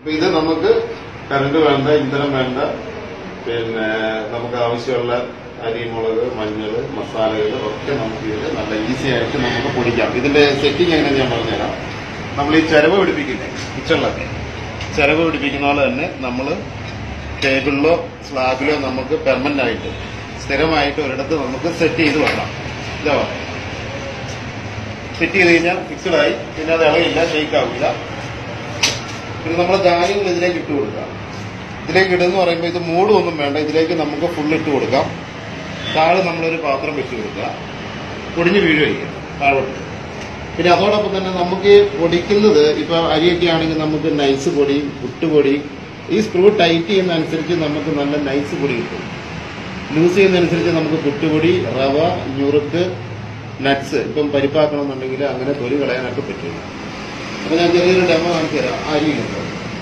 അപ്പൊ ഇത് നമുക്ക് കറണ്ട് വേണ്ട ഇന്ധനം വേണ്ട പിന്നെ നമുക്ക് ആവശ്യമുള്ള അരി മുളക് മഞ്ഞൾ മസാലകൾ ഒക്കെ നമുക്ക് ഇതിൽ നല്ല ഈസി ആയിട്ട് നമുക്ക് പൊടിക്കാം ഇതിന്റെ സെറ്റിംഗ് എങ്ങനെ ഞാൻ പറഞ്ഞുതരാം നമ്മൾ ഈ ചിരവ് പിടിപ്പിക്കില്ലേ കിച്ചണിലൊക്കെ ചിരവ് പിടിപ്പിക്കുന്ന പോലെ തന്നെ നമ്മൾ ടേബിളിലോ സ്ലാബിലോ നമുക്ക് പെർമനന്റ് ആയിട്ട് സ്ഥിരമായിട്ട് ഒരിടത്ത് നമുക്ക് സെറ്റ് ചെയ്ത് വെക്കാം ഇതാ സെറ്റ് ചെയ്ത് കഴിഞ്ഞാൽ ഫിക്സഡ് ആയി പിന്നെ അത് ഇളകില്ല ഷെയ്ക്ക് ആവില്ല പിന്നെ നമ്മൾ ധാന്യങ്ങൾ ഇതിലേക്ക് ഇട്ട് കൊടുക്കാം ഇതിലേക്ക് ഇടുന്ന പറയുമ്പോൾ ഇത് മൂടുമൊന്നും വേണ്ട ഇതിലേക്ക് നമുക്ക് ഫുൾ ഇട്ട് കൊടുക്കാം താഴെ നമ്മളൊരു പാത്രം വെച്ച് കൊടുക്കുക പൊടിഞ്ഞ് വീഴുകയും താഴോട്ട് പിന്നെ അതോടൊപ്പം തന്നെ നമുക്ക് പൊടിക്കുന്നത് ഇപ്പൊ അരിയൊക്കെ ആണെങ്കിൽ നമുക്ക് നൈസ് പൊടിയും പുട്ടുപൊടി ഈ സ്ക്രൂ ടൈറ്റ് ചെയ്യുന്ന അനുസരിച്ച് നമുക്ക് നല്ല നൈസ് പൊടി കിട്ടും ലൂസ് ചെയ്യുന്നതനുസരിച്ച് നമുക്ക് പുട്ടുപൊടി റവ ഞുറുക്ക് നട്ട്സ് ഇപ്പം പരിപ്പാക്കണമെന്നുണ്ടെങ്കിൽ അങ്ങനെ തൊലി കളയാനൊക്കെ പറ്റും അപ്പൊ ഞാൻ ചെറിയൊരു ഡെമോ കാണിച്ചു തരാം അരിയുണ്ട്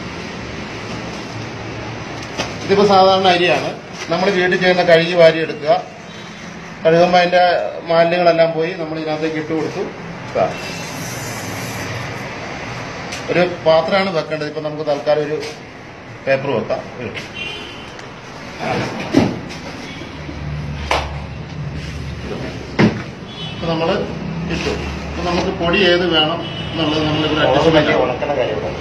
ഇതിപ്പോ സാധാരണ അരിയാണ് നമ്മൾ വീട്ടിൽ ചെയ്യുന്ന കഴുകി വാരി എടുക്കുക കഴുകുമ്പോൾ അതിന്റെ മാലിന്യങ്ങളെല്ലാം പോയി നമ്മൾ ഇതിനകത്തേക്ക് ഇട്ട് കൊടുത്തു ഇതാ. ഒരു പാത്രമാണ് വെക്കേണ്ടത് ഇപ്പൊ നമുക്ക് തൽക്കാലം ഒരു പേപ്പർ വെക്കാം ഒരു. ഇപ്പൊ നമ്മള് ഇട്ടു അപ്പൊ നമുക്ക് പൊടി ഏത് വേണം എന്നുള്ളത് നമ്മളിവിടെ അഡ്ജസ്റ്റ്മെന്റ് ഉണക്കണ കാര്യം ഇവിടെ.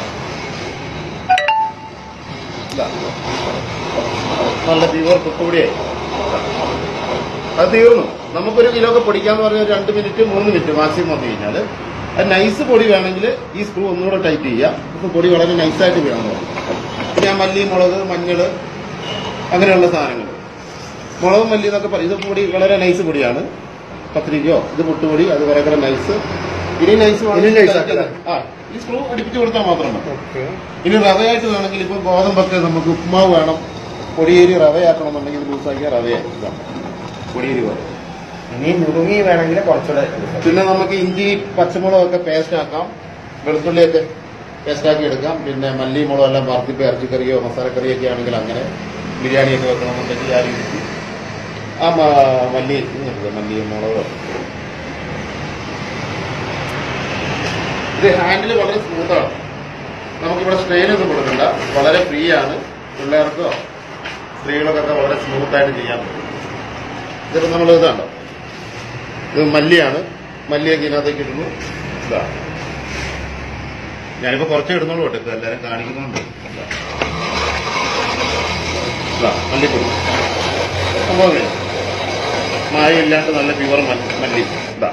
ഇതാ. നല്ല പ്യുവർ കുത്തുപൊടിയായി അത് തീർന്നു നമുക്കൊരു കിലോ ഒക്കെ പൊടിക്കാന്ന് പറഞ്ഞാൽ രണ്ട് മിനിറ്റ് മൂന്ന് മിനിറ്റ് മാക്സിമം വന്നു കഴിഞ്ഞാൽ അത് നൈസ് പൊടി വേണമെങ്കിൽ ഈ സ്ക്രൂ ഒന്നുകൂടെ ടൈറ്റ് ചെയ്യാം ഇപ്പൊ പൊടി വളരെ നൈസായിട്ട് വേണം പിന്നെ ആ മല്ലി മുളക് മഞ്ഞള് അങ്ങനെയുള്ള സാധനങ്ങൾ മുളകും മല്ലി എന്നൊക്കെ പറയും ഇത് പൊടി വളരെ നൈസ് പൊടിയാണ് പത്രികയോ ഇത് പുട്ടുപൊടി അത് കുറെ കുറെ നൈസ് ഇനി നൈസ് ഇനി nice ആക്കല്ലേ? ആ ഈ സ്ക്രൂ അടിപ്പിച്ച് കൊടുത്താൽ മാത്രം മതി ഇനി റവയായിട്ട് വേണമെങ്കിൽ ഇപ്പൊ ഗോതമ്പൊക്കെ നമുക്ക് ഉപ്മാവ് വേണം പൊടിയേരി റവയാക്കണമെന്നുണ്ടെങ്കിൽ ഇത് ലൂസാക്കിയാൽ റവയായി ഇതാ. പൊടിയേരി പോലെ ഇനി നുറുങ്ങി വേണമെങ്കിൽ കുറച്ചുകൂടെ പിന്നെ നമുക്ക് ഇഞ്ചി പച്ചമുളകൊക്കെ പേസ്റ്റ് ആക്കാം വെളുത്തുള്ളിയൊക്കെ പേസ്റ്റ് ആക്കി എടുക്കാം പിന്നെ മല്ലി മുളക് എല്ലാം വറുത്തിപ്പ് ഇറച്ചിക്കറിയോ മസാലക്കറിയൊക്കെ ആണെങ്കിൽ അങ്ങനെ ബിരിയാണിയൊക്കെ വെക്കണമെന്നുണ്ടെങ്കിൽ ആ രീതിക്ക് ആ മ- മല്ലി ഇങ്ങനത്തെ മല്ലി മുളക് ഇത് ഹാൻഡിൽ വളരെ സ്മൂത്താണ് നമുക്കിവിടെ സ്ട്രെയിൻ ഒന്നും കൊടുക്കണ്ട വളരെ ഫ്രീ ആണ് പിള്ളേർക്കോ സ്ത്രീകൾക്കൊക്കെ വളരെ സ്മൂത്തായിട്ട് ചെയ്യാൻ പറ്റും ഇതിപ്പോ നമ്മൾ ഇതാണ്ടോ ഇത് മല്ലിയാണ് മല്ലിയൊക്കെ ഇതിനകത്തേക്ക് ഇടുന്നു ഇതാ ഞാനിപ്പോ കുറച്ചേ ഇടുന്നുള്ളൂ കേട്ടോ ഇപ്പൊ എല്ലാരും കാണിക്കുന്നുണ്ട് ഇതാ. ഇതാ, മല്ലിപ്പൊടി സംഭവം കഴിഞ്ഞു. മായ ഇല്ലാണ്ട് നല്ല പ്യുവർ മല്ലി ഇതാ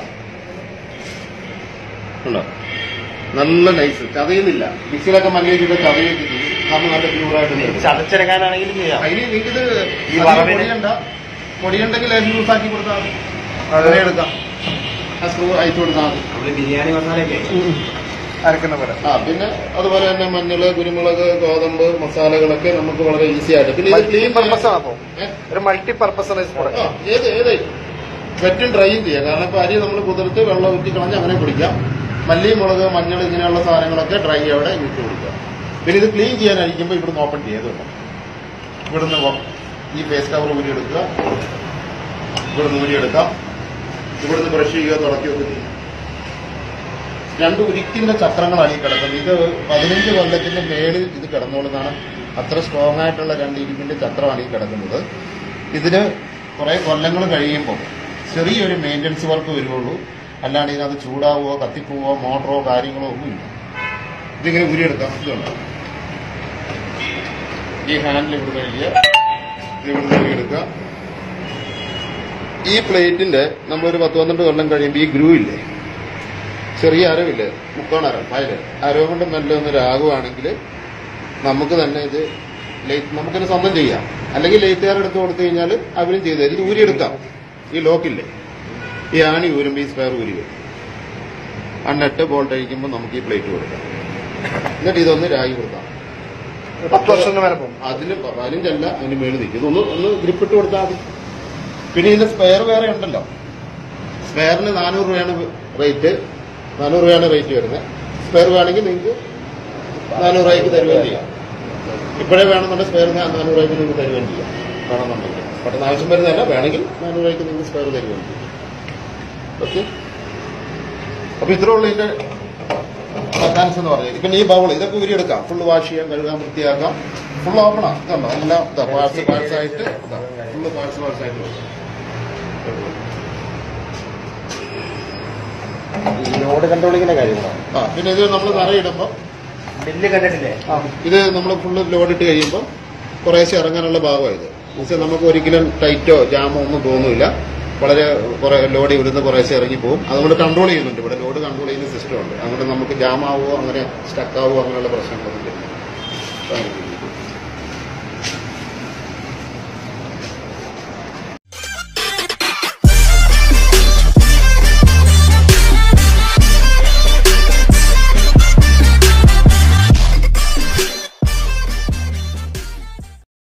ഉണ്ടോ നല്ല നൈസ് ചതയുന്നില്ല മിക്സിയിലൊക്കെ മല്ലി വെച്ചിട്ട് ചതയൊക്കെ ചെയ്യും കാരണം നല്ല പ്യൂറായിട്ട് കിട്ടും. ചതച്ചെടുക്കാനാണെങ്കിലും ചെയ്യാം അതിന് നിങ്ങൾക്കിത് ഈ അധികം വറവിന് പൊടിയണ്ട പൊടിയുണ്ടെങ്കിൽ ലേശം ലൂസാക്കി കൊടുത്താൽ മതി അങ്ങനെ എടുക്കാം ആ സ്ക്രൂ അയച്ചു കൊടുത്താൽ മതി നമ്മള് ബിരിയാണി മസാലയൊക്കെ അരക്കുന്ന പോലെ ആ പിന്നെ അതുപോലെ തന്നെ മഞ്ഞള് കുരുമുളക് ഗോതമ്പ് മസാലകളൊക്കെ നമുക്ക് വളരെ ഈസി ആയിട്ട് പിന്നെ ഇത് ക്ലീൻ പർപ്പസ് ആണോ ഏ? ഒരു മൾട്ടി പർപ്പസണൈസ് ആ, ഏത് ഏത് വെറ്റും ഡ്രൈയും ചെയ്യാം കാരണം ഇപ്പൊ അരി നമ്മൾ കുതിർത്ത് വെള്ളം ഊറ്റി കളഞ്ഞ് അങ്ങനെ കുടിക്കാം മല്ലി മുളക് മഞ്ഞൾ ഇങ്ങനെയുള്ള സാധനങ്ങളൊക്കെ ഡ്രൈ അവിടെ ഇട്ട് കുടിക്കാം പിന്നെ ഇത് ക്ലീൻ ചെയ്യാനായിരിക്കുമ്പോൾ ഇവിടുന്ന് ഓപ്പൺ ചെയ്തുണ്ട് ഇവിടുന്ന് വ- ഈ ഫേസ് കവർ ഊരി എടുക്കുക ഇവിടുന്ന് ഊരി എടുക്കാം ഇവിടുന്ന് ബ്രഷ് ചെയ്യുക തുടക്കുകയൊക്കെ ചെയ്യും രണ്ട് ഉരുക്കിന്റെ ചക്രങ്ങളാണ് ഈ കിടക്കുന്നത് ഇത് പതിനഞ്ച് കൊല്ലത്തിന്റെ മേളിൽ ഇത് കിടന്നുകൊണ്ടാണ് അത്ര സ്ട്രോങ് ആയിട്ടുള്ള രണ്ട് ഇരുമ്പിന്റെ ചക്രമാണ് ഈ കിടക്കുന്നത് ഇതിന് കുറെ കൊല്ലങ്ങൾ കഴിയുമ്പോൾ ചെറിയൊരു മെയിൻ്റനൻസ് വർക്ക് വരുവുള്ളൂ അല്ലാണ്ട് ഇതിനകത്ത് ചൂടാവോ കത്തിപ്പോവോ മോട്ടറോ കാര്യങ്ങളോ ഒന്നുമില്ല ഇതിങ്ങനെ ഉരിയെടുക്കാം ഇതുണ്ട് ഈ ഹാൻഡിൽ ഇവിടെ കഴിയുക ഇത് ഇവിടെ ഉരിയെടുക്കുക ഈ പ്ലേറ്റിന്റെ നമ്മളൊരു പത്ത് പന്ത്രണ്ട് കൊല്ലം കഴിയുമ്പോൾ ഈ ഗ്രൂ ഇല്ലേ ചെറിയ അരവില്ലേ മുക്കോണരം ഫയല് അരവ് കൊണ്ട് മെല്ലെ ഒന്ന് രാകുവാണെങ്കിൽ നമുക്ക് തന്നെ ഇത് ലേറ്റ് നമുക്കിത് സ്വന്തം ചെയ്യാം അല്ലെങ്കിൽ ലേറ്റുകാർ എടുത്ത് കൊടുത്തു കഴിഞ്ഞാൽ അവരും ചെയ്തു തരും ഇത് ഊരിയെടുക്കാം ഈ ലോക്കില്ലേ ഈ ആണി ഊരുമ്പോൾ ഈ സ്പെയർ ഊരി വരും ആ നെട്ട് ബോൾട്ട് അഴിക്കുമ്പോൾ നമുക്ക് ഈ പ്ലേറ്റ് കൊടുക്കാം എന്നിട്ട് ഇതൊന്ന് രാഗി കൊടുക്കാം പത്ത് വർഷം വരെ പോകും അതിന് പതിനഞ്ചല്ല അതിന് മേളിൽ നിൽക്കും ഇതൊന്ന് ഒന്ന് ഗ്രിപ്പിട്ട് കൊടുത്താൽ മതി പിന്നെ ഇതിന്റെ സ്പെയർ വേറെ ഉണ്ടല്ലോ സ്പെയറിന് നാനൂറ് രൂപയാണ് റേറ്റ് നാനൂറ് രൂപയാണ് റേറ്റ് വരുന്നത് സ്പെയർ വേണമെങ്കിൽ നിങ്ങൾക്ക് നാനൂറ് രൂപയ്ക്ക് തരുകയും ചെയ്യാം ഇപ്പോഴേ വേണമെന്നുണ്ടെങ്കിൽ സ്പെയർ നാനൂറ് രൂപയ്ക്ക് നിങ്ങൾക്ക് തരുകയും ചെയ്യാം വേണമെന്നുണ്ടെങ്കിൽ പെട്ടെന്ന് ആവശ്യം വരുന്നതല്ല വേണമെങ്കിൽ നാനൂറ് രൂപയ്ക്ക് നിങ്ങൾക്ക് സ്പെയർ തരുകയും ചെയ്യും ഓക്കെ അപ്പൊ ഇത്രേ ഉള്ളൂ ഇതിന്റെ മെക്കാനിക്സ് എന്ന് പറഞ്ഞത് പിന്നെ ഈ ബൗൾ ഇതൊക്കെ ഉരിയെടുക്കാം ഫുള്ള് വാഷ് ചെയ്യാം കഴുകാൻ വൃത്തിയാക്കാം ഫുൾ ഓപ്പണാ ഇതുണ്ടോ എല്ലാം പാർട്സ് പാർട്സ് ആയിട്ട് ഫുള്ള് പാർട്സ് പാർട്സ് ആയിട്ട് വെക്കാം. ലോഡ് കൺട്രോളിങ്ങിന്റെ കാര്യങ്ങളോ ആ പിന്നെ ഇത് നമ്മൾ നിറയിടുമ്പോൾ ബില്ല് കണ്ടിട്ടില്ലേ ഇത് നമ്മൾ ഫുള്ള് ലോഡ് ഇട്ട് കഴിയുമ്പോൾ കുറേശ്ശെ ഇറങ്ങാനുള്ള ഭാഗമായത് എന്നുവെച്ചാൽ നമുക്ക് ഒരിക്കലും ടൈറ്റോ ജാമോ ഒന്നും തോന്നില്ല വളരെ കുറെ ലോഡ് ഇവിടുന്ന് കുറേശ്ശെ ഇറങ്ങി പോകും അതുകൊണ്ട് കൺട്രോൾ ചെയ്യുന്നുണ്ട് ഇവിടെ ലോഡ് കൺട്രോൾ ചെയ്യുന്ന സിസ്റ്റം ഉണ്ട് അതുകൊണ്ട് നമുക്ക് ജാം ആവുമോ അങ്ങനെ സ്റ്റക്ക് ആവുമോ അങ്ങനെയുള്ള പ്രശ്നങ്ങളൊന്നും ഇല്ല